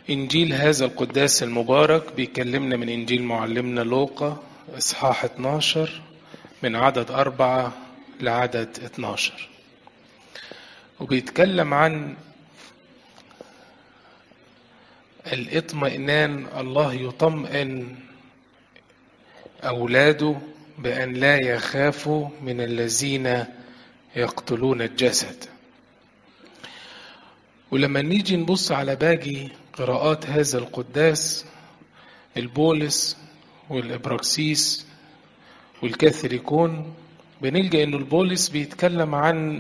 إنجيل هذا القداس المبارك بيكلمنا من إنجيل معلمنا لوقا إصحاح 12 من عدد أربعة لعدد 12 وبيتكلم عن الاطمئنان الله يطمئن أولاده بأن لا يخافوا من الذين يقتلون الجسد ولما نيجي نبص على باقي قراءات هذا القداس البولس والإبراكسيس والكاثوليكون بنلقى إنه البولس بيتكلم عن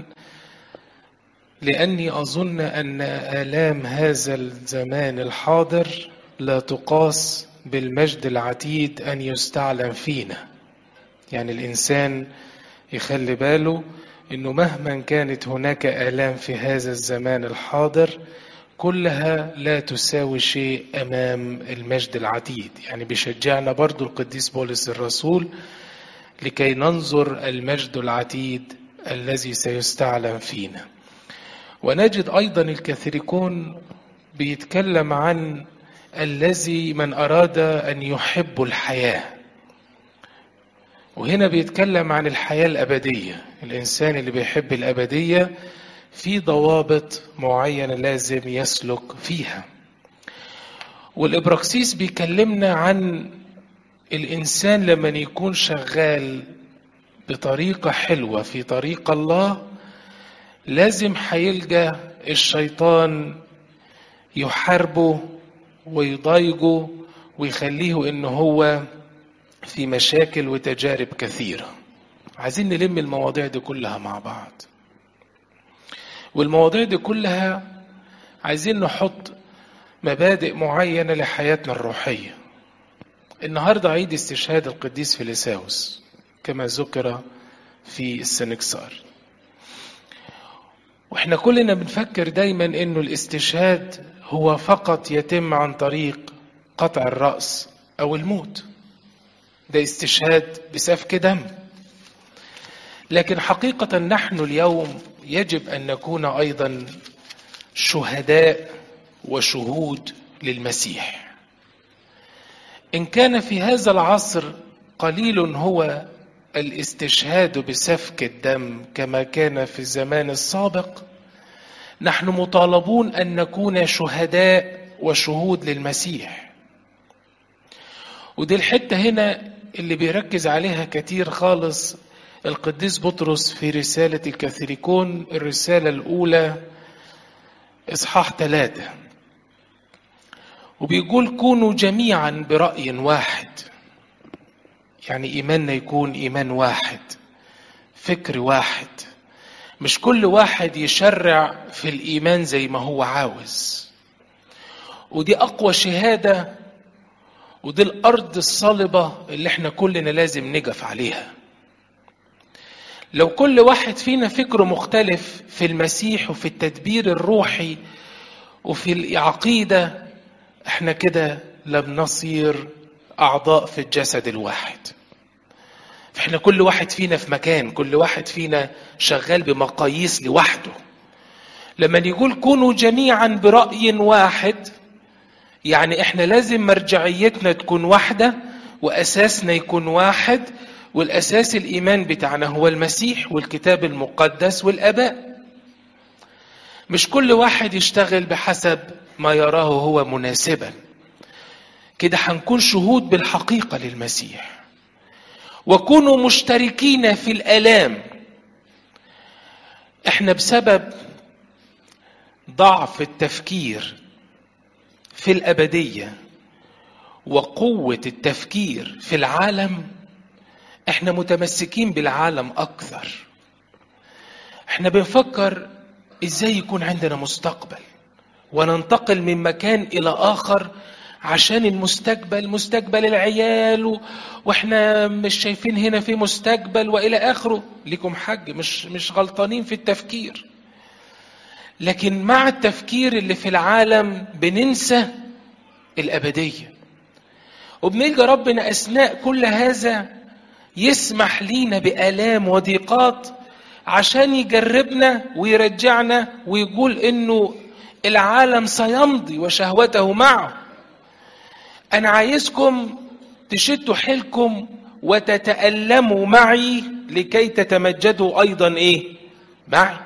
لأني أظن أن آلام هذا الزمان الحاضر لا تقاس بالمجد العتيد أن يستعلم فينا يعني الإنسان يخلي باله انه مهما كانت هناك الام في هذا الزمان الحاضر كلها لا تساوي شيء امام المجد العتيد يعني بيشجعنا برضو القديس بولس الرسول لكي ننظر المجد العتيد الذي سيستعلم فينا ونجد ايضا الكاثوليكون بيتكلم عن الذي من اراد ان يحب الحياه وهنا بيتكلم عن الحياة الأبدية الإنسان اللي بيحب الأبدية في ضوابط معينة لازم يسلك فيها والإبراكسيس بيكلمنا عن الإنسان لما يكون شغال بطريقة حلوة في طريق الله لازم هيلجأ الشيطان يحاربه ويضايقه ويخليه إن هو في مشاكل وتجارب كثيرة عايزين نلم المواضيع دي كلها مع بعض والمواضيع دي كلها عايزين نحط مبادئ معينة لحياتنا الروحية النهاردة عيد استشهاد القديس فيليساوس كما ذكر في السنكسار واحنا كلنا بنفكر دايما انه الاستشهاد هو فقط يتم عن طريق قطع الرأس او الموت ده استشهاد بسفك دم لكن حقيقة نحن اليوم يجب أن نكون أيضا شهداء وشهود للمسيح إن كان في هذا العصر قليل هو الاستشهاد بسفك الدم كما كان في الزمان السابق نحن مطالبون أن نكون شهداء وشهود للمسيح ودي الحتة هنا اللي بيركز عليها كتير خالص القديس بطرس في رسالة الكاثوليكون الرسالة الأولى إصحاح ثلاثة وبيقول كونوا جميعا برأي واحد يعني إيماننا يكون إيمان واحد فكر واحد مش كل واحد يشرع في الإيمان زي ما هو عاوز ودي أقوى شهادة ودي الأرض الصلبة اللي احنا كلنا لازم نقف عليها لو كل واحد فينا فكره مختلف في المسيح وفي التدبير الروحي وفي العقيدة احنا كده لم نصير أعضاء في الجسد الواحد فاحنا كل واحد فينا في مكان كل واحد فينا شغال بمقاييس لوحده لما يقول كونوا جميعا برأي واحد يعني احنا لازم مرجعيتنا تكون واحدة وأساسنا يكون واحد والأساس الإيمان بتاعنا هو المسيح والكتاب المقدس والآباء مش كل واحد يشتغل بحسب ما يراه هو مناسبا كده هنكون شهود بالحقيقة للمسيح وكونوا مشتركين في الآلام احنا بسبب ضعف التفكير في الابديه وقوه التفكير في العالم احنا متمسكين بالعالم اكثر احنا بنفكر ازاي يكون عندنا مستقبل وننتقل من مكان الى اخر عشان المستقبل مستقبل العيال و... واحنا مش شايفين هنا في مستقبل والى اخره ليكم حج مش مش غلطانين في التفكير لكن مع التفكير اللي في العالم بننسى الأبدية وبنلقى ربنا أثناء كل هذا يسمح لينا بآلام وضيقات عشان يجربنا ويرجعنا ويقول إنه العالم سيمضي وشهوته معه انا عايزكم تشدوا حيلكم وتتألموا معي لكي تتمجدوا ايضا ايه معي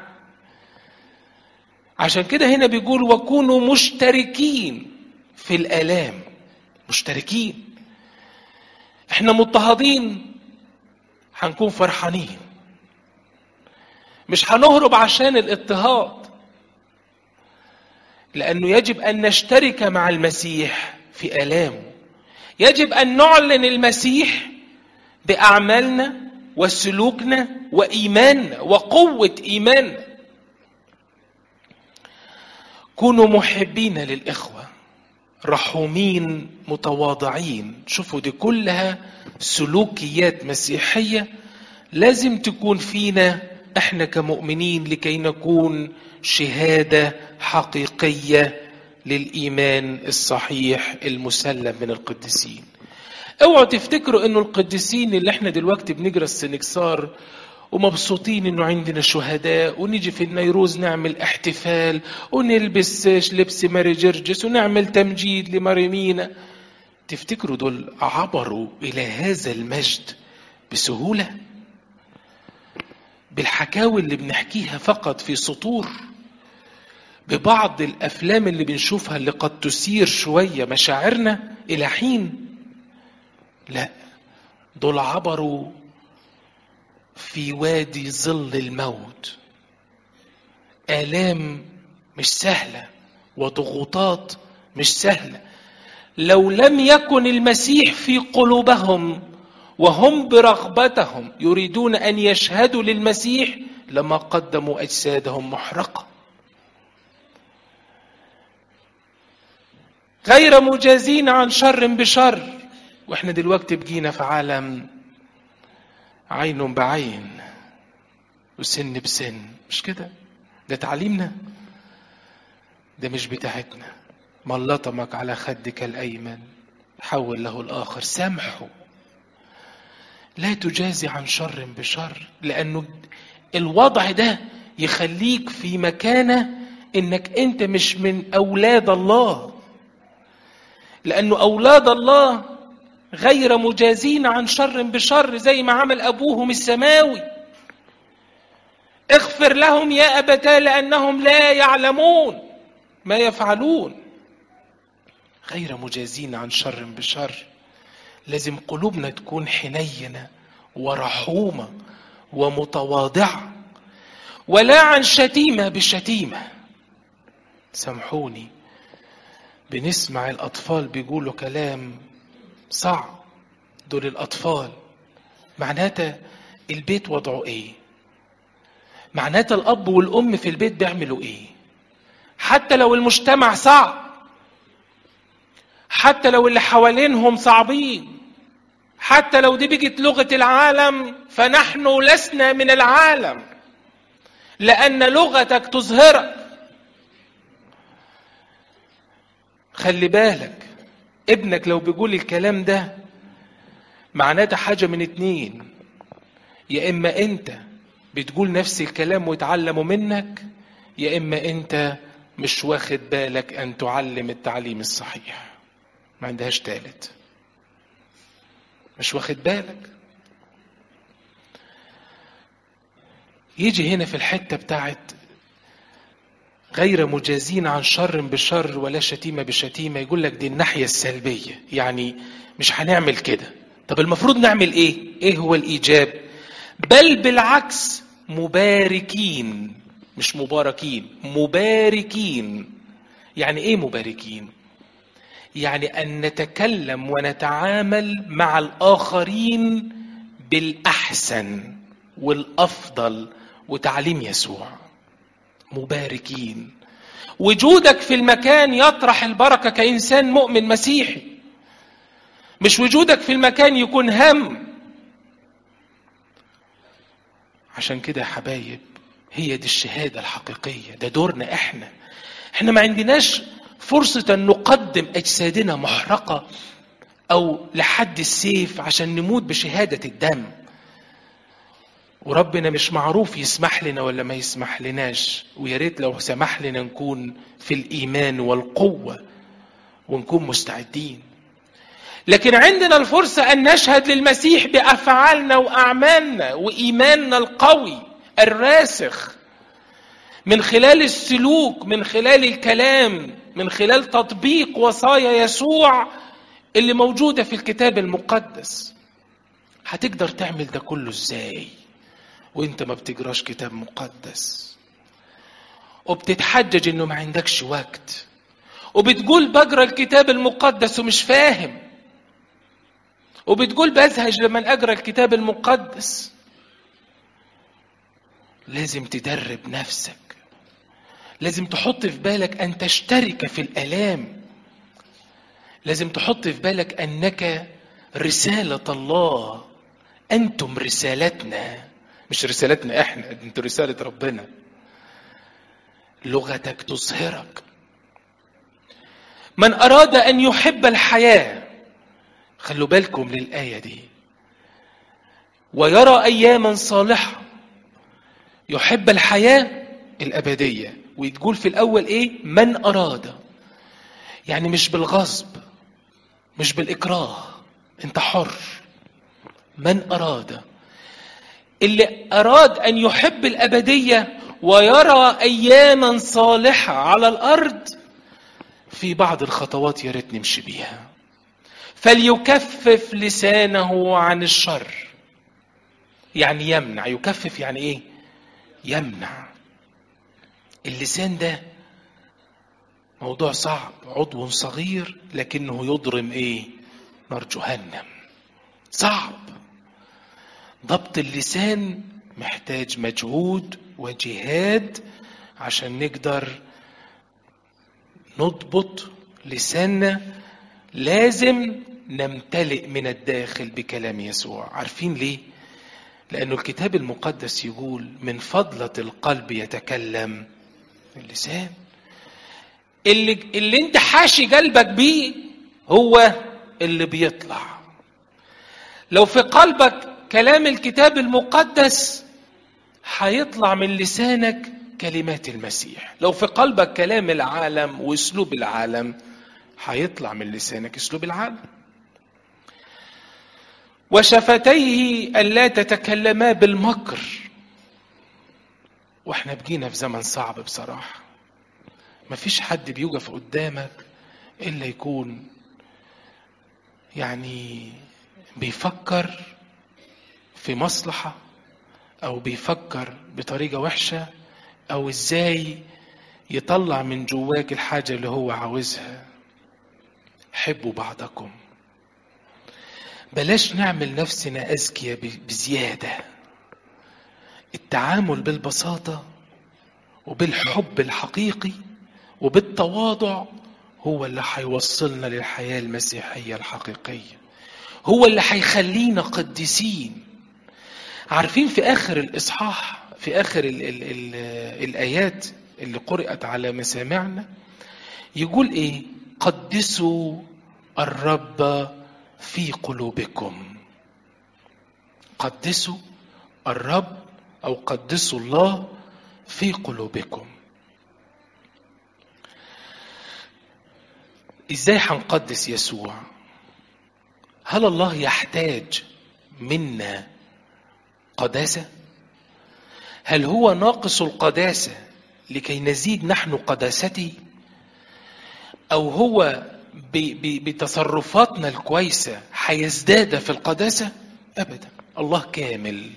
عشان كده هنا بيقول وكونوا مشتركين في الالام مشتركين احنا مضطهدين هنكون فرحانين مش هنهرب عشان الاضطهاد لانه يجب ان نشترك مع المسيح في الامه يجب ان نعلن المسيح باعمالنا وسلوكنا وايماننا وقوه ايماننا كونوا محبين للاخوه رحومين متواضعين شوفوا دي كلها سلوكيات مسيحيه لازم تكون فينا احنا كمؤمنين لكي نكون شهاده حقيقيه للايمان الصحيح المسلم من القديسين اوعوا تفتكروا انه القديسين اللي احنا دلوقتي بنجرى السنكسار ومبسوطين انه عندنا شهداء ونيجي في النيروز نعمل احتفال ونلبس لبس ماري جرجس ونعمل تمجيد لماري مينا تفتكروا دول عبروا الى هذا المجد بسهوله بالحكاوي اللي بنحكيها فقط في سطور ببعض الافلام اللي بنشوفها اللي قد تثير شويه مشاعرنا الى حين لا دول عبروا في وادي ظل الموت الام مش سهله وضغوطات مش سهله لو لم يكن المسيح في قلوبهم وهم برغبتهم يريدون ان يشهدوا للمسيح لما قدموا اجسادهم محرقه غير مجازين عن شر بشر واحنا دلوقتي بقينا في عالم عين بعين وسن بسن مش كده ده تعليمنا ده مش بتاعتنا من لطمك على خدك الايمن حول له الاخر سامحه لا تجازي عن شر بشر لانه الوضع ده يخليك في مكانه انك انت مش من اولاد الله لانه اولاد الله غير مجازين عن شر بشر زي ما عمل ابوهم السماوي اغفر لهم يا ابتاه لانهم لا يعلمون ما يفعلون غير مجازين عن شر بشر لازم قلوبنا تكون حنينه ورحومه ومتواضعه ولا عن شتيمه بشتيمه سامحوني بنسمع الاطفال بيقولوا كلام صعب دول الاطفال معناتها البيت وضعه ايه معناتها الاب والام في البيت بيعملوا ايه حتى لو المجتمع صعب حتى لو اللي حوالينهم صعبين حتى لو دي بقت لغه العالم فنحن لسنا من العالم لان لغتك تظهرك خلي بالك ابنك لو بيقول الكلام ده معناته حاجة من اتنين يا إما أنت بتقول نفس الكلام وتعلمه منك يا إما أنت مش واخد بالك أن تعلم التعليم الصحيح ما عندهاش تالت مش واخد بالك يجي هنا في الحتة بتاعت غير مجازين عن شر بشر ولا شتيمة بشتيمة يقول لك دي الناحية السلبية يعني مش هنعمل كده طب المفروض نعمل ايه ايه هو الايجاب بل بالعكس مباركين مش مباركين مباركين يعني ايه مباركين يعني ان نتكلم ونتعامل مع الاخرين بالاحسن والافضل وتعليم يسوع مباركين وجودك في المكان يطرح البركه كانسان مؤمن مسيحي مش وجودك في المكان يكون هم عشان كده يا حبايب هي دي الشهادة الحقيقية ده دورنا احنا احنا ما عندناش فرصة ان نقدم اجسادنا محرقة او لحد السيف عشان نموت بشهادة الدم وربنا مش معروف يسمح لنا ولا ما يسمح لناش ويا ريت لو سمح لنا نكون في الايمان والقوه ونكون مستعدين لكن عندنا الفرصه ان نشهد للمسيح بافعالنا واعمالنا وايماننا القوي الراسخ من خلال السلوك من خلال الكلام من خلال تطبيق وصايا يسوع اللي موجوده في الكتاب المقدس هتقدر تعمل ده كله ازاي وانت ما بتجراش كتاب مقدس وبتتحجج انه ما عندكش وقت وبتقول بقرا الكتاب المقدس ومش فاهم وبتقول بزهج لما اقرا الكتاب المقدس لازم تدرب نفسك لازم تحط في بالك ان تشترك في الالام لازم تحط في بالك انك رساله الله انتم رسالتنا مش رسالتنا احنا انتوا رساله ربنا لغتك تظهرك من اراد ان يحب الحياه خلوا بالكم للايه دي ويرى اياما صالحه يحب الحياه الابديه وتقول في الاول ايه من اراد يعني مش بالغصب مش بالاكراه انت حر من اراد اللي اراد ان يحب الابديه ويرى اياما صالحه على الارض في بعض الخطوات يا ريت نمشي بيها فليكفف لسانه عن الشر يعني يمنع يكفف يعني ايه يمنع اللسان ده موضوع صعب عضو صغير لكنه يضرم ايه نار جهنم صعب ضبط اللسان محتاج مجهود وجهاد عشان نقدر نضبط لساننا لازم نمتلئ من الداخل بكلام يسوع عارفين ليه لأنه الكتاب المقدس يقول من فضلة القلب يتكلم اللسان اللي, اللي انت حاشي قلبك بيه هو اللي بيطلع لو في قلبك كلام الكتاب المقدس هيطلع من لسانك كلمات المسيح لو في قلبك كلام العالم واسلوب العالم هيطلع من لسانك اسلوب العالم وشفتيه الا تتكلما بالمكر واحنا بقينا في زمن صعب بصراحه مفيش حد بيوقف قدامك الا يكون يعني بيفكر في مصلحه او بيفكر بطريقه وحشه او ازاي يطلع من جواك الحاجه اللي هو عاوزها حبوا بعضكم بلاش نعمل نفسنا اذكياء بزياده التعامل بالبساطه وبالحب الحقيقي وبالتواضع هو اللي هيوصلنا للحياه المسيحيه الحقيقيه هو اللي هيخلينا قديسين عارفين في اخر الاصحاح في اخر ال ال ال الايات اللي قرات على مسامعنا يقول ايه قدسوا الرب في قلوبكم قدسوا الرب او قدسوا الله في قلوبكم ازاي هنقدس يسوع هل الله يحتاج منا قداسه هل هو ناقص القداسه لكي نزيد نحن قداسته او هو بتصرفاتنا الكويسه هيزداد في القداسه ابدا الله كامل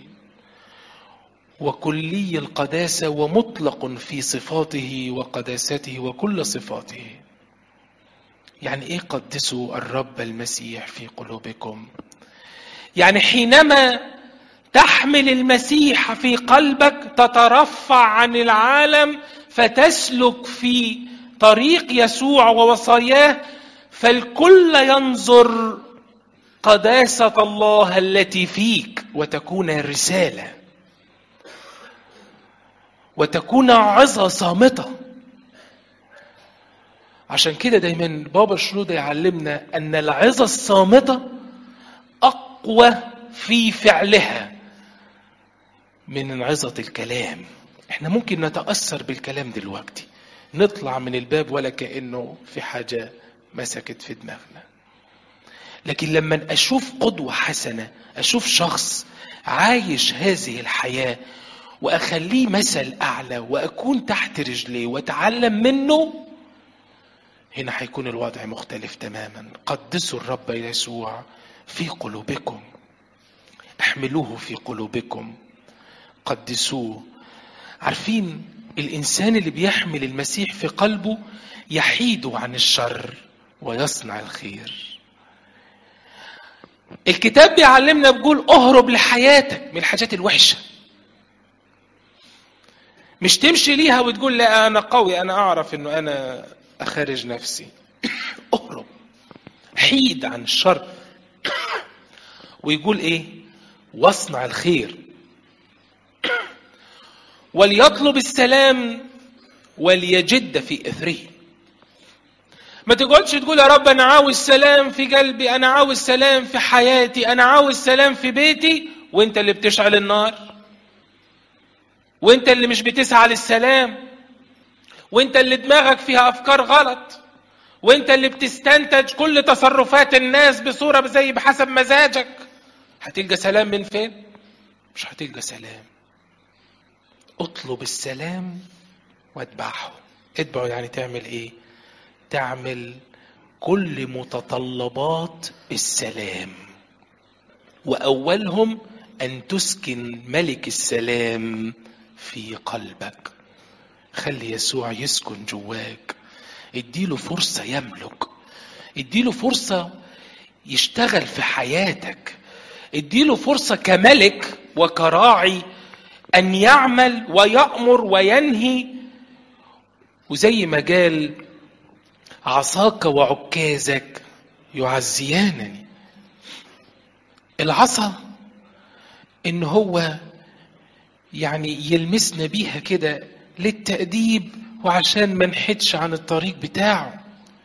وكلي القداسه ومطلق في صفاته وقداسته وكل صفاته يعني ايه قدسوا الرب المسيح في قلوبكم يعني حينما تحمل المسيح في قلبك تترفع عن العالم فتسلك في طريق يسوع ووصاياه فالكل ينظر قداسه الله التي فيك وتكون رساله وتكون عظه صامته عشان كده دايما بابا شنودة يعلمنا ان العظة الصامتة اقوى في فعلها من انعظة الكلام احنا ممكن نتأثر بالكلام دلوقتي نطلع من الباب ولا كأنه في حاجة مسكت في دماغنا لكن لما أشوف قدوة حسنة أشوف شخص عايش هذه الحياة وأخليه مثل أعلى وأكون تحت رجليه وأتعلم منه هنا هيكون الوضع مختلف تماما قدسوا الرب يسوع في قلوبكم احملوه في قلوبكم قدسوه عارفين الانسان اللي بيحمل المسيح في قلبه يحيد عن الشر ويصنع الخير الكتاب بيعلمنا بيقول اهرب لحياتك من الحاجات الوحشه مش تمشي ليها وتقول لا انا قوي انا اعرف انه انا اخرج نفسي اهرب حيد عن الشر ويقول ايه واصنع الخير وليطلب السلام وليجد في اثره ما تقعدش تقول يا رب انا عاوز سلام في قلبي انا عاوز سلام في حياتي انا عاوز سلام في بيتي وانت اللي بتشعل النار وانت اللي مش بتسعى للسلام وانت اللي دماغك فيها افكار غلط وانت اللي بتستنتج كل تصرفات الناس بصوره زي بحسب مزاجك هتلقى سلام من فين مش هتلقى سلام اطلب السلام واتبعه اتبعه يعني تعمل ايه تعمل كل متطلبات السلام واولهم ان تسكن ملك السلام في قلبك خلي يسوع يسكن جواك اديله فرصة يملك اديله فرصة يشتغل في حياتك اديله فرصة كملك وكراعي أن يعمل ويأمر وينهي وزي ما قال عصاك وعكازك يعزيانني العصا ان هو يعني يلمسنا بيها كده للتأديب وعشان ما نحدش عن الطريق بتاعه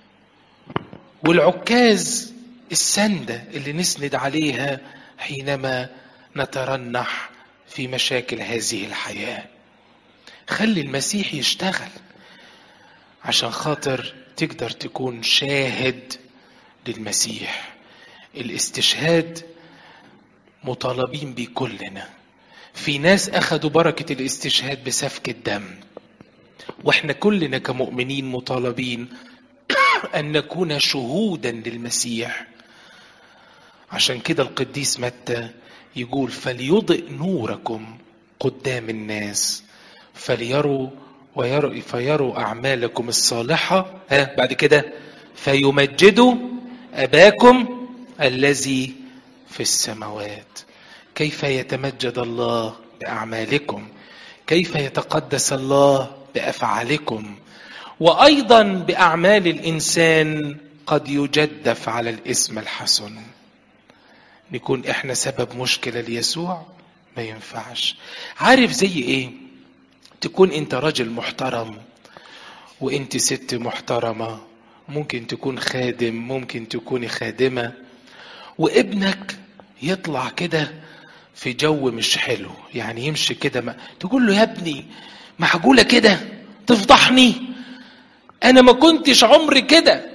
والعكاز السندة اللي نسند عليها حينما نترنح في مشاكل هذه الحياة خلي المسيح يشتغل عشان خاطر تقدر تكون شاهد للمسيح الاستشهاد مطالبين بيه كلنا في ناس اخذوا بركة الاستشهاد بسفك الدم واحنا كلنا كمؤمنين مطالبين ان نكون شهودا للمسيح عشان كده القديس متى يقول فليضئ نوركم قدام الناس فليروا ويروا فيروا اعمالكم الصالحه ها بعد كده فيمجدوا اباكم الذي في السماوات كيف يتمجد الله باعمالكم كيف يتقدس الله بافعالكم وايضا باعمال الانسان قد يجدف على الاسم الحسن نكون احنا سبب مشكله ليسوع ما ينفعش عارف زي ايه تكون انت راجل محترم وانت ست محترمه ممكن تكون خادم ممكن تكوني خادمه وابنك يطلع كده في جو مش حلو يعني يمشي كده ما... تقول له يا ابني معقوله كده تفضحني انا ما كنتش عمري كده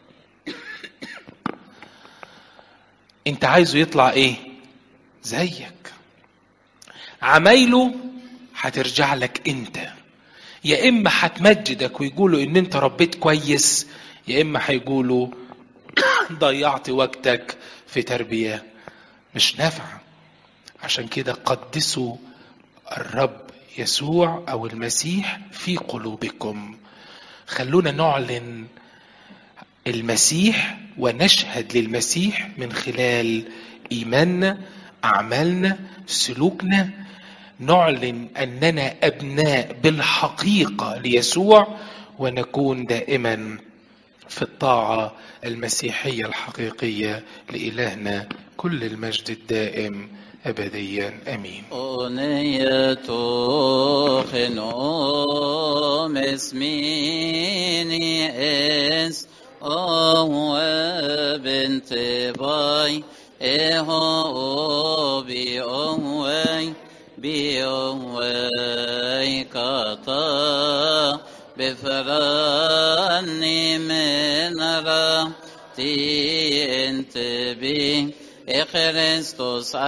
انت عايزه يطلع ايه زيك عمايله هترجع لك انت يا اما هتمجدك ويقولوا ان انت ربيت كويس يا اما هيقولوا ضيعت وقتك في تربيه مش نافعه عشان كده قدسوا الرب يسوع او المسيح في قلوبكم خلونا نعلن المسيح ونشهد للمسيح من خلال ايماننا اعمالنا سلوكنا نعلن اننا ابناء بالحقيقه ليسوع ونكون دائما في الطاعه المسيحيه الحقيقيه لالهنا كل المجد الدائم ابديا امين أغنية خنوم اسميني اس أهو بنت باي إهو بي أهوي بيويكتا بفراني من راتي انت بي إخريستوس